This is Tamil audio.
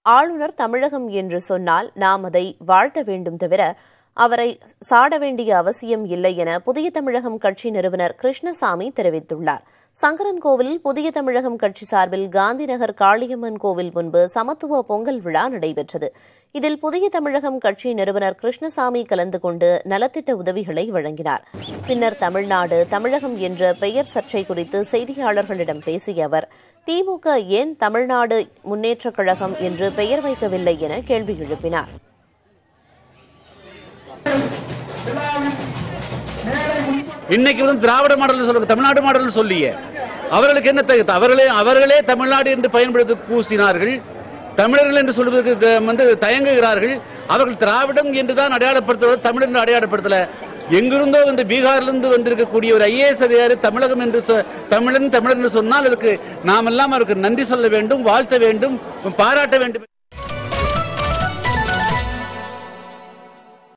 ஆளுநர் தமிழகம் என்று சொன்னால் நாம் அதை வாழ்த்த வேண்டும் தவிர அவரை சாட வேண்டிய அவசியம் இல்லை என புதிய தமிழகம் கட்சி நிறுவனர் கிருஷ்ணசாமி தெரிவித்துள்ளார் சங்கரன்கோவிலில் புதிய தமிழகம் கட்சி சார்பில் காந்திநகர் காளியம்மன் கோவில் முன்பு சமத்துவ பொங்கல் விழா நடைபெற்றது இதில் புதிய தமிழகம் கட்சி நிறுவனர் கிருஷ்ணசாமி கலந்து கொண்டு நலத்திட்ட உதவிகளை வழங்கினார் பின்னர் தமிழ்நாடு தமிழகம் என்ற பெயர் சர்ச்சை குறித்து செய்தியாளர்களிடம் பேசிய அவர் திமுக ஏன் தமிழ்நாடு முன்னேற்றக் கழகம் என்று பெயர் வைக்கவில்லை என கேள்வி எழுப்பினார் இன்னைக்கு வந்து திராவிட மாடல் சொல்லுங்க தமிழ்நாடு மாடல் சொல்லிய அவர்களுக்கு என்ன த- அவர்களே அவர்களே தமிழ்நாடு என்று பயன்படுத்தி பூசினார்கள் தமிழர்கள் என்று சொல்வதற்கு த- வந்து தயங்குகிறார்கள் அவர்கள் திராவிடம் என்றுதான் அடையாளப்படுத்துவது தமிழ் என்று அடையாளப்படுத்தல எங்கிருந்தோ வந்து பீகாரிலிருந்து வந்திருக்கக்கூடிய ஒரு ஐஏஎஸ் அதிகாரி தமிழகம் என்று சொ- தமிழன் தமிழன் என்று சொன்னால் அதுக்கு நாமெல்லாம் அவருக்கு நன்றி சொல்ல வேண்டும் வாழ்த்த வேண்டும் பாராட்ட வேண்டும்